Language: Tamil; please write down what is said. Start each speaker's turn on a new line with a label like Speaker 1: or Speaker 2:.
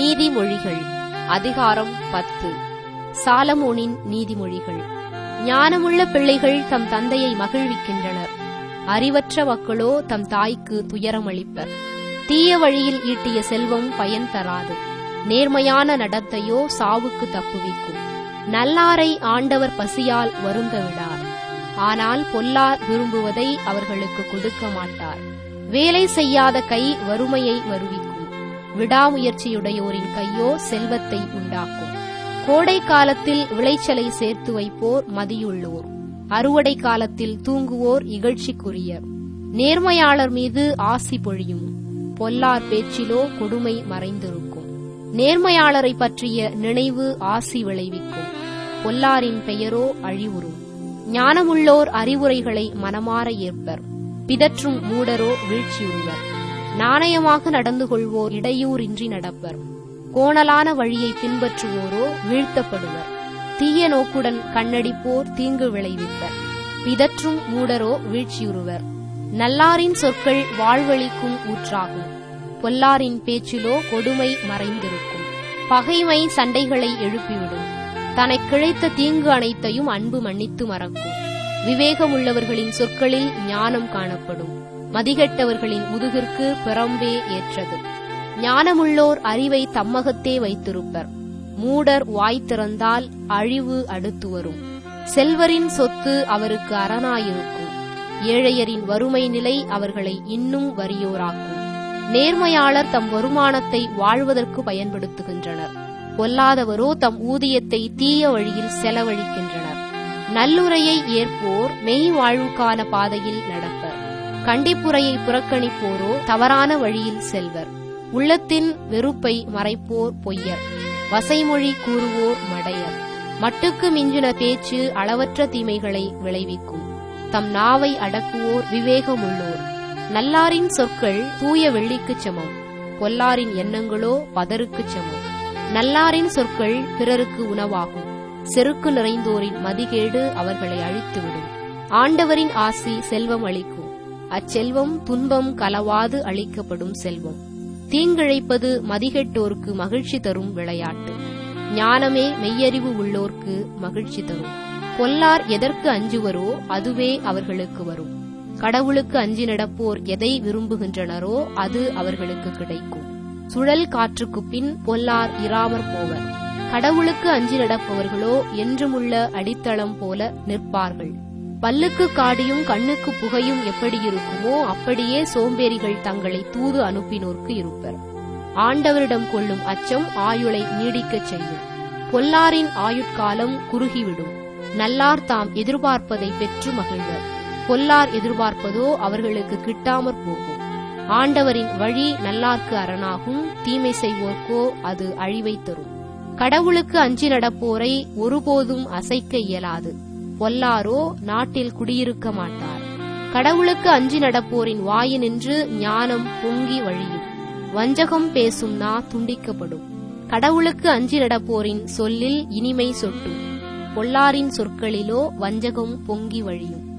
Speaker 1: நீதிமொழிகள் அதிகாரம் பத்து சாலமோனின் நீதிமொழிகள் ஞானமுள்ள பிள்ளைகள் தம் தந்தையை மகிழ்விக்கின்றனர் அறிவற்ற மக்களோ தம் தாய்க்கு துயரமளிப்பர் தீய வழியில் ஈட்டிய செல்வம் பயன் தராது நேர்மையான நடத்தையோ சாவுக்கு தப்புவிக்கும் நல்லாரை ஆண்டவர் பசியால் வருந்த விடார் ஆனால் பொல்லார் விரும்புவதை அவர்களுக்கு கொடுக்க மாட்டார் வேலை செய்யாத கை வறுமையை வருவிக்கும் விடாமுயற்சியுடையோரின் கையோ செல்வத்தை உண்டாக்கும் கோடை காலத்தில் விளைச்சலை சேர்த்து வைப்போர் மதியுள்ளோர் அறுவடை காலத்தில் தூங்குவோர் இகழ்ச்சிக்குரியர் நேர்மையாளர் மீது ஆசி பொழியும் பொல்லார் பேச்சிலோ கொடுமை மறைந்திருக்கும் நேர்மையாளரை பற்றிய நினைவு ஆசி விளைவிக்கும் பொல்லாரின் பெயரோ அழிவுறும் ஞானமுள்ளோர் அறிவுரைகளை மனமாற ஏற்பர் பிதற்றும் மூடரோ வீழ்ச்சியுறுவர் நாணயமாக நடந்து கொள்வோர் இடையூறின்றி நடப்பர் கோணலான வழியை பின்பற்றுவோரோ வீழ்த்தப்படுவர் தீய நோக்குடன் கண்ணடிப்போர் தீங்கு விளைவிப்பர் பிதற்றும் மூடரோ வீழ்ச்சியுறுவர் நல்லாரின் சொற்கள் வாழ்வழிக்கும் ஊற்றாகும் பொல்லாரின் பேச்சிலோ கொடுமை மறைந்திருக்கும் பகைமை சண்டைகளை எழுப்பிவிடும் தனக்கு கிழைத்த தீங்கு அனைத்தையும் அன்பு மன்னித்து மறக்கும் விவேகமுள்ளவர்களின் சொற்களில் ஞானம் காணப்படும் மதிகெட்டவர்களின் முதுகிற்கு பிறம்பே ஏற்றது ஞானமுள்ளோர் அறிவை தம்மகத்தே வைத்திருப்பர் மூடர் வாய் திறந்தால் அழிவு அடுத்து வரும் செல்வரின் சொத்து அவருக்கு அரணாயிருக்கும் ஏழையரின் வறுமை நிலை அவர்களை இன்னும் வறியோராக்கும் நேர்மையாளர் தம் வருமானத்தை வாழ்வதற்கு பயன்படுத்துகின்றனர் பொல்லாதவரோ தம் ஊதியத்தை தீய வழியில் செலவழிக்கின்றனர் நல்லுரையை ஏற்போர் மெய் வாழ்வுக்கான பாதையில் நடப்பர் கண்டிப்புரையை புறக்கணிப்போரோ தவறான வழியில் செல்வர் உள்ளத்தின் வெறுப்பை மறைப்போர் பொய்யர் வசைமொழி கூறுவோர் மடையர் மட்டுக்கு மிஞ்சின பேச்சு அளவற்ற தீமைகளை விளைவிக்கும் தம் நாவை அடக்குவோர் விவேகமுள்ளோர் நல்லாரின் சொற்கள் தூய வெள்ளிக்குச் சமம் பொல்லாரின் எண்ணங்களோ பதருக்குச் சமம் நல்லாரின் சொற்கள் பிறருக்கு உணவாகும் செருக்கு நிறைந்தோரின் மதிகேடு அவர்களை அழித்துவிடும் ஆண்டவரின் ஆசி செல்வம் அளிக்கும் அச்செல்வம் துன்பம் கலவாது அளிக்கப்படும் செல்வம் தீங்கிழைப்பது மதிகெட்டோர்க்கு மகிழ்ச்சி தரும் விளையாட்டு ஞானமே மெய்யறிவு உள்ளோர்க்கு மகிழ்ச்சி தரும் பொல்லார் எதற்கு அஞ்சுவரோ அதுவே அவர்களுக்கு வரும் கடவுளுக்கு அஞ்சி நடப்போர் எதை விரும்புகின்றனரோ அது அவர்களுக்கு கிடைக்கும் சுழல் காற்றுக்கு பின் பொல்லார் இராமற் போவர் கடவுளுக்கு அஞ்சி நடப்பவர்களோ என்றுமுள்ள அடித்தளம் போல நிற்பார்கள் பல்லுக்கு காடியும் கண்ணுக்கு புகையும் எப்படி இருக்குமோ அப்படியே சோம்பேறிகள் தங்களை தூது அனுப்பினோர்க்கு இருப்பர் ஆண்டவரிடம் கொள்ளும் அச்சம் ஆயுளை நீடிக்கச் செய்யும் பொல்லாரின் ஆயுட்காலம் குறுகிவிடும் நல்லார் தாம் எதிர்பார்ப்பதை பெற்று மகிழ்வர் பொல்லார் எதிர்பார்ப்பதோ அவர்களுக்கு கிட்டாமற் போகும் ஆண்டவரின் வழி நல்லார்க்கு அரணாகும் தீமை செய்வோர்க்கோ அது அழிவை தரும் கடவுளுக்கு அஞ்சி நடப்போரை ஒருபோதும் அசைக்க இயலாது பொல்லாரோ நாட்டில் குடியிருக்க மாட்டார் கடவுளுக்கு அஞ்சி நடப்போரின் வாயினின்று ஞானம் பொங்கி வழியும் வஞ்சகம் பேசும் நா துண்டிக்கப்படும் கடவுளுக்கு அஞ்சி நடப்போரின் சொல்லில் இனிமை சொட்டும் பொல்லாரின் சொற்களிலோ வஞ்சகம் பொங்கி வழியும்